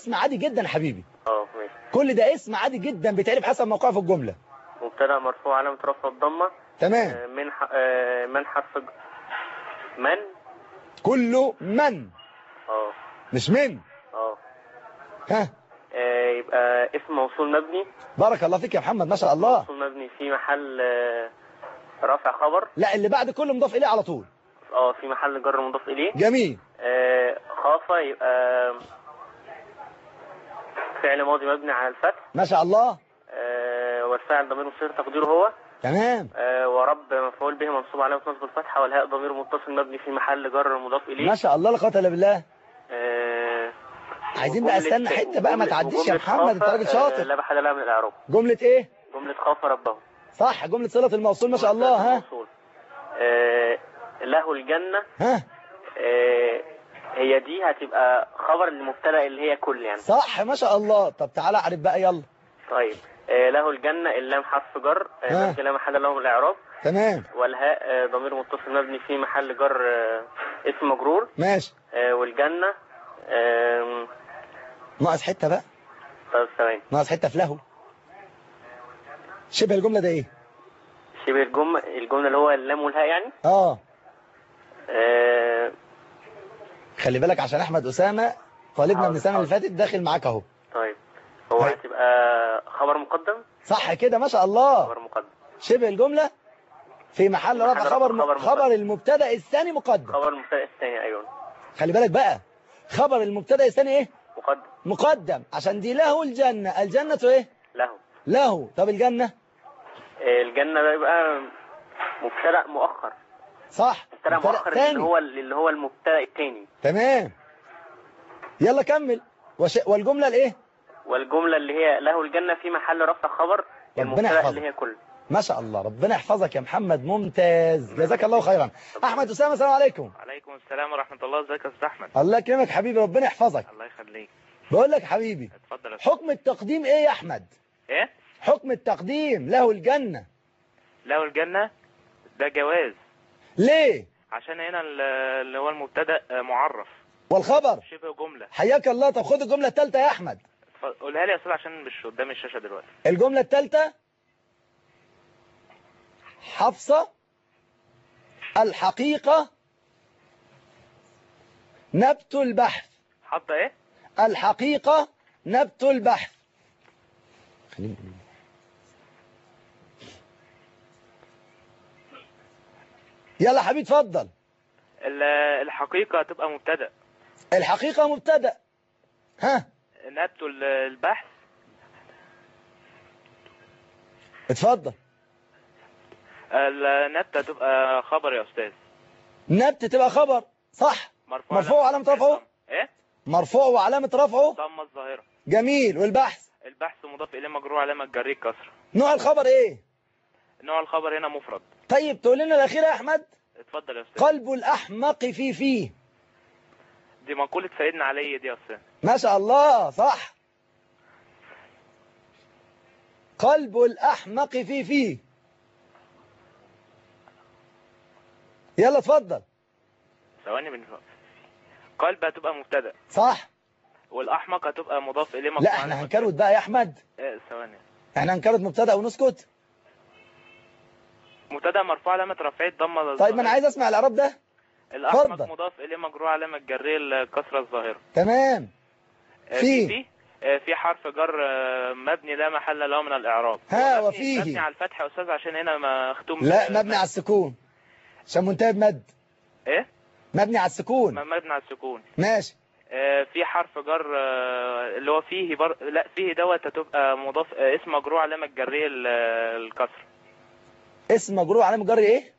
اسم عادي جدا يا حبيبي اه ماشي كل ده اسم عادي جدا بيتعرف حسب موقعه في الجملة مبتدا مرفوع علامة رفع الضمة تمام آه، من ح... آه، من حرف ج- من كله من اه مش من اه ها آه، يبقى اسم موصول مبني بارك الله فيك يا محمد ما شاء الله موصول مبني في محل آه، رفع خبر لا اللي بعد كله مضاف إليه على طول اه في محل جر مضاف اليه جميل آه، خاف يبقى فعل ماضي مبني على الفتح ما شاء الله آه، والفاعل ضمير مصير تقديره هو تمام آه، ورب مفعول به منصوب علامة نصب الفتحة والهاء ضمير متصل مبني في محل جر مضاف إليه ما شاء الله لا قوه الا بالله آه، عايزين بقى وجملة- استنى حتة بقى ما وجملة- تعديش يا وجملة محمد انت خاف، راجل آه، شاطر لا محل لها من الإعراب جملة ايه جملة خاف ربه صح جملة صلة الموصول ما شاء الله ها موصول. آه، له الجنة ها آه، هي دي هتبقى خبر المبتدا اللي هي كل يعني صح ما شاء الله طب تعالى اعرف بقى يلا طيب آه، له الجنة اللام حرف جر آه، ها. مبني لا محل له من الإعراب تمام والهاء آه، ضمير متصل مبني في محل جر آه، اسم مجرور ماشي آه، والجنة آم، ناقص حتة بقى طب ثواني ناقص حتة في له شبه الجملة ده ايه شبه الجملة الجملة اللي هو اللام والهاء يعني اه آه، خلي بالك عشان احمد اسامة طالبنا حاضر، من السنة اللي حاضر. فاتت داخل معاك اهو طيب هو طيب. هتبقى خبر مقدم صح كده ما شاء الله خبر مقدم شبه الجملة في محل رفع محل خبر رفع خبر خبر مقدم. المبتدا الثاني مقدم خبر المبتدا الثاني ايوه خلي بالك بقى خبر المبتدا الثاني ايه مقدم مقدم عشان دي له الجنة الجنة ايه له له طب الجنة آه، الجنة ده يبقى مبتدا مؤخر صح مبتدا مؤخر اللي هو اللي هو المبتدا الثاني تمام يلا كمل وش... والجملة الايه والجملة اللي هي له الجنة في محل رفع خبر ربنا المبتدا يحفظك. اللي هي كل ما شاء الله ربنا يحفظك يا محمد ممتاز جزاك الله خيرا احمد اسامه السلام عليكم عليكم السلام ورحمة الله ازيك يا استاذ احمد الله يكرمك حبيبي ربنا يحفظك الله يخليك بقول لك حبيبي اتفضل يا أستاذ. حكم التقديم ايه يا احمد ايه حكم التقديم له الجنة له الجنة ده جواز ليه عشان هنا ال- اللي هو المبتدا آه، معرف والخبر شبه جملة حياك الله طب خد الجملة الثالثة يا احمد اتفضل. قولها لي يا استاذ عشان مش قدام الشاشة دلوقتي الجملة الثالثة حفصة الحقيقة نبت البحث حاطة ايه الحقيقة نبت البحث خلينا نقول. يلا حبيبي اتفضل ال- الحقيقة هتبقى مبتدا الحقيقة مبتدأ ها نبت ال- البحث اتفضل النبتة هتبقى خبر يا استاذ نبت تبقى خبر صح مرفوع مرفوع علامة رفعه ايه مرفوع وعلامة رفعه ضمة الظاهرة جميل والبحث البحث مضاف اليه مجرور علامة جري كسر نوع الخبر ايه نوع الخبر هنا مفرد طيب تقول لنا الأخير يا أحمد اتفضل يا استاذ قلب الأحمق في فيه دي مقولة سيدنا علي دي يا استاذ ما شاء الله صح قلب الأحمق في فيه يلا اتفضل ثواني من قلب هتبقى مبتدا صح والاحمق هتبقى مضاف اليه مجموعة لا احنا هنكروت بقى يا أحمد ايه ثواني احنا هنكروت مبتدأ ونسكت مبتدا مرفوع علامة رفعه ضمة طيب ما انا عايز اسمع الإعراب ده الاحمق اتفضل. مضاف اليه مجرور علامة جرية الكسرة الظاهرة تمام آه، في. في آه، في حرف جر آه، مبني لا محل له من الاعراب ها، مبني- وفيه. مبني على الفتح يا استاذ عشان هنا مختوم لا ب- مبني على السكون عشان منتهي بمد ايه مبني على السكون م- مبني على السكون ماشي آه، في حرف جر آه، اللي هو فيه بر... لا فيه دوت هتبقى مضاف آه، اسم مجرور علامة جرية ال- الكسر اسم مجرور علامة جر ايه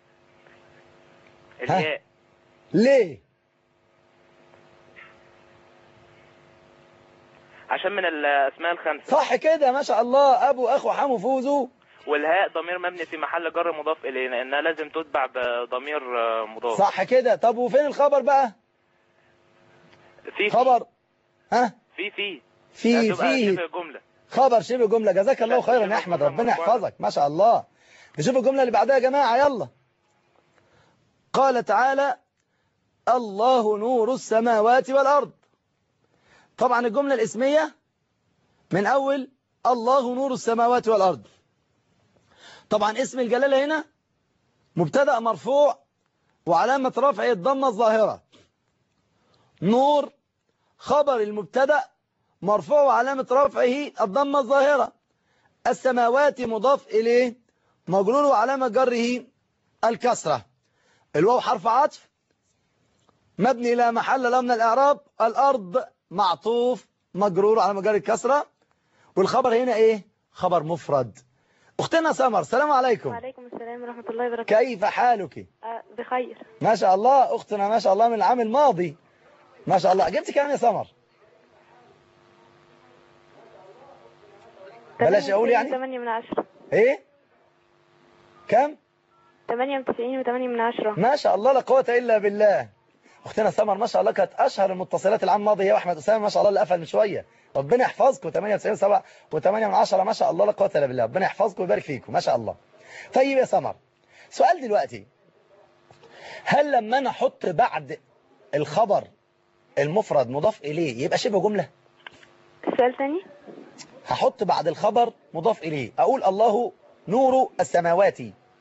ها. الياء ليه عشان من الاسماء الخمسة صح كده ما شاء الله ابو اخو حمو فوزو والهاء ضمير مبني في محل جر مضاف اليه لانها لازم تتبع بضمير آه، مضاف صح كده طب وفين الخبر بقى في خبر ها في في في هتبقى فيه شبه جملة خبر شبه جملة جزاك الله لا، خيرا شبه يا احمد جملة ربنا مرفوعة. يحفظك ما شاء الله نشوف الجملة اللي بعدها يا جماعة يلا قال تعالى الله نور السماوات والأرض طبعا الجملة الاسمية من أول الله نور السماوات والأرض طبعا اسم الجلالة هنا مبتدأ مرفوع وعلامة رفعه الضمة الظاهرة نور خبر المبتدأ مرفوع وعلامة رفعه الضمة الظاهرة السماوات مضاف إليه مجرور وعلامة جره الكسرة الواو حرف عطف مبني لا محل له من الإعراب الأرض معطوف مجرور على مجرى الكسرة والخبر هنا إيه خبر مفرد أختنا سمر السلام عليكم وعليكم السلام ورحمة الله وبركاته كيف حالك آه، بخير ما شاء الله أختنا ما شاء الله من العام الماضي ما شاء الله جبت كام يا سمر بلاش أقول يعني 8 من 10 إيه كم 98 و8 من 10 ما شاء الله لا قوة إلا بالله أختنا سمر ما شاء الله كانت أشهر المتصلات العام الماضي هي وأحمد أسامة ما شاء الله اللي قفل من شوية ربنا يحفظكم 98 7 و8 من 10 ما شاء الله لا قوة إلا بالله ربنا يحفظكم ويبارك فيكم ما شاء الله طيب يا سمر سؤال دلوقتي هل لما أنا أحط بعد الخبر المفرد مضاف إليه يبقى شبه جملة السؤال ثاني هحط بعد الخبر مضاف إليه أقول الله نور السماوات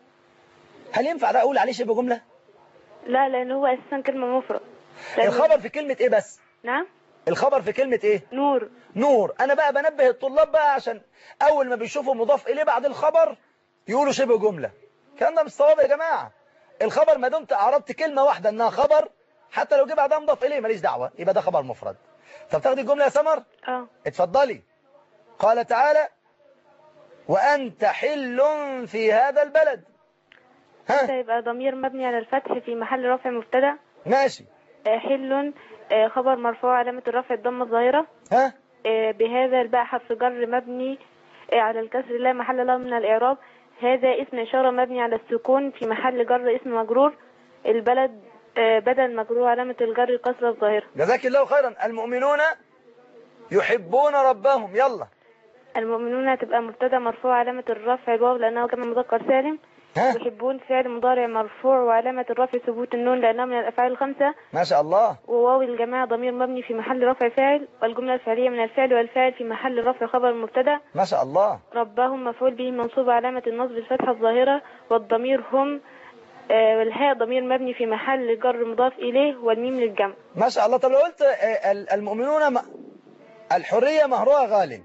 هل ينفع ده أقول عليه شبه جملة لا لأن هو أساسا كلمة مفرد لأن- الخبر في كلمة إيه بس نعم الخبر في كلمة إيه نور نور انا بقى بنبه الطلاب بقى عشان اول ما بيشوفوا مضاف اليه بعد الخبر يقولوا شبه جملة الكلام ده مش صواب يا جماعة الخبر ما دمت اعربت كلمة واحدة انها خبر حتى لو جه بعدها مضاف اليه ماليش دعوة يبقى ده خبر مفرد طب تاخدي الجملة يا سمر اه اتفضلي قال تعالى وانت حل في هذا البلد ده ها يبقى ضمير مبني على الفتح في محل رفع مبتدا ماشي آه، حل آه، خبر مرفوع علامة الرفع الضمة الظاهرة ها آه، بهذا الباء حرف جر مبني آه، على الكسر لا محل له من الإعراب هذا اسم إشارة مبني على السكون في محل جر اسم مجرور البلد آه، بدل مجرور علامة الجر الكسرة الظاهرة جزاك الله خيرا المؤمنون يحبون ربهم يلا المؤمنون هتبقى مبتدا مرفوع علامة الرفع الواو لأنه جمع مذكر سالم ها يحبون فعل مضارع مرفوع وعلامة الرفع ثبوت النون لأنه من الأفعال الخمسة ما شاء الله وواو الجماعة ضمير مبني في محل رفع فاعل والجملة الفعلية من الفعل والفاعل في محل رفع خبر المبتدا ما شاء الله ربهم مفعول به منصوب علامة النصب الفتحة الظاهرة والضمير هم آه، والهاء ضمير مبني في محل جر مضاف إليه والميم للجمع ما شاء الله طب لو قلت آه، ال- المؤمنون م- الحرية مهرها غال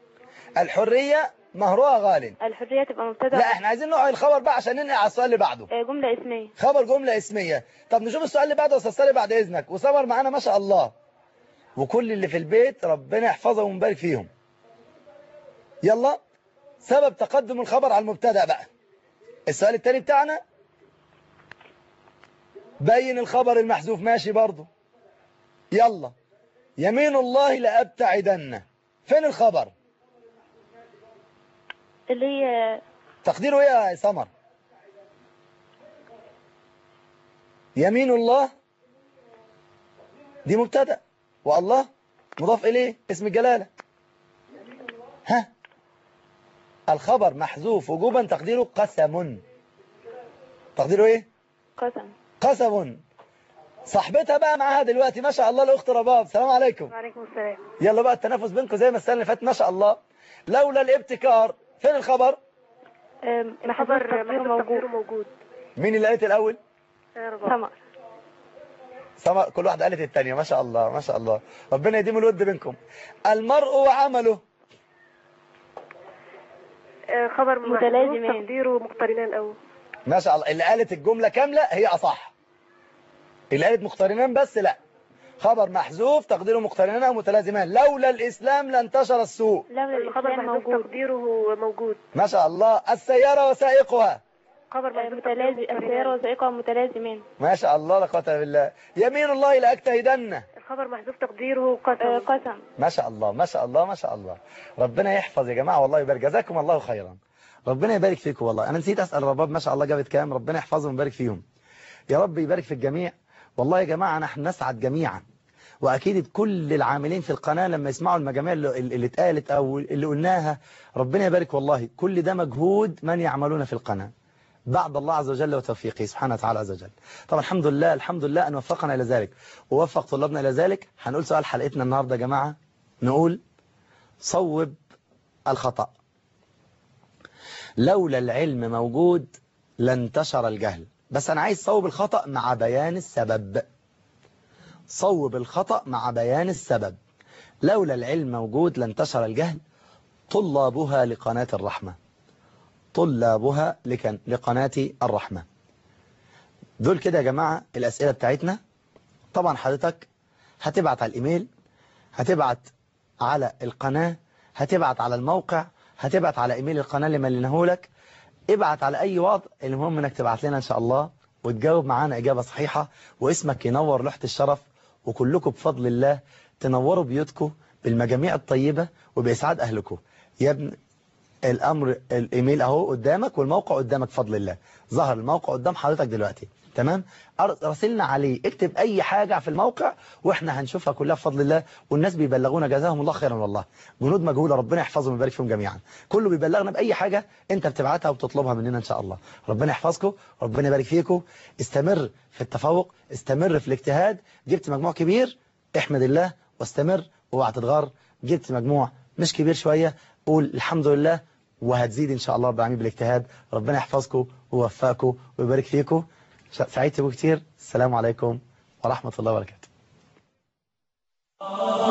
الحرية مهرها غال الحرية تبقى مبتدا لا احنا عايزين نقع الخبر بقى عشان ننقل على السؤال اللي بعده آه، جملة اسمية خبر جملة اسمية طب نشوف السؤال اللي بعده استاذ بعد اذنك وصبر معانا ما شاء الله وكل اللي في البيت ربنا يحفظهم ويبارك فيهم يلا سبب تقدم الخبر على المبتدا بقى السؤال الثاني بتاعنا بين الخبر المحذوف ماشي برضه يلا يمين الله لأبتعدن فين الخبر اللي هي تقديره ايه يا سمر يمين الله دي مبتدا والله مضاف اليه اسم الجلاله ها الخبر محذوف وجوبا تقديره قسم تقديره ايه قسم قسم صاحبتها بقى معاها دلوقتي ما شاء الله الاخت رباب السلام عليكم وعليكم السلام يلا بقى التنافس بينكم زي ما السنه اللي فاتت ما شاء الله لولا الابتكار فين الخبر محذوف تقديره موجود موجود مين اللي قالت الاول سمر سما كل واحد قالت التانية ما شاء الله ما شاء الله ربنا يديم الود بينكم المرء وعمله خبر متلازمان. محذوف تقديره مقترنان أو ما شاء الله اللي قالت الجملة كاملة هي أصح اللي قالت مقترنان بس لا خبر محذوف تقديره مقترنان أو متلازمان لولا الإسلام لانتشر السوء لولا الخبر الإسلام محذوف موجود تقديره موجود ما شاء الله السيارة وسائقها خبر آه، محذوف متلازم تقديره السيارة مقترنان. وسائقها متلازمان ما شاء الله لا قوة إلا بالله يمين الله لأجتهدن الخبر محذوف تقديره آه، قسم قسم ما شاء الله ما شاء الله ما شاء الله ربنا يحفظ يا جماعة والله يبارك جزاكم الله خيرا ربنا يبارك فيكم والله أنا نسيت أسأل رباب ما شاء الله جابت كام ربنا يحفظهم ويبارك فيهم يا رب يبارك في الجميع والله يا جماعة نحن نسعد جميعا وأكيد كل العاملين في القناة لما يسمعوا المجاميع اللي, اللي اتقالت أو اللي قلناها ربنا يبارك والله كل ده مجهود من يعملون في القناة بعد الله عز وجل وتوفيقه سبحانه وتعالى عز وجل طبعا الحمد لله الحمد لله أن وفقنا إلى ذلك ووفق طلابنا إلى ذلك هنقول سؤال حلقتنا النهاردة يا جماعة نقول صوب الخطأ لولا العلم موجود لانتشر الجهل بس أنا عايز صوب الخطأ مع بيان السبب صوب الخطأ مع بيان السبب لولا العلم موجود لانتشر الجهل طلابها لقناة الرحمة طلابها لكن لقناة الرحمة دول كده يا جماعة الأسئلة بتاعتنا طبعا حضرتك هتبعت على الإيميل هتبعت على القناة هتبعت على الموقع هتبعت على إيميل القناة اللي مليناه لك ابعت على أي وضع المهم انك تبعت لنا إن شاء الله وتجاوب معانا إجابة صحيحة واسمك ينور لوحة الشرف وكلكم بفضل الله تنوروا بيوتكم بالمجاميع الطيبة وبإسعاد أهلكم يا ابن الأمر الإيميل أهو قدامك والموقع قدامك بفضل الله ظهر الموقع قدام حضرتك دلوقتي تمام راسلنا عليه اكتب أي حاجة في الموقع وإحنا هنشوفها كلها بفضل الله والناس بيبلغونا جزاهم الله خيرا والله جنود مجهولة ربنا يحفظهم ويبارك فيهم جميعا كله بيبلغنا بأي حاجة أنت بتبعتها وبتطلبها مننا إن شاء الله ربنا يحفظكم ربنا يبارك فيكم استمر في التفوق استمر في الاجتهاد جبت مجموع كبير احمد الله واستمر واوعى تتغر جبت مجموع مش كبير شوية قول الحمد لله وهتزيد إن شاء الله رب العالمين بالاجتهاد ربنا يحفظكم ويوفقكم ويبارك فيكم سعيد بكم كتير السلام عليكم ورحمة الله وبركاته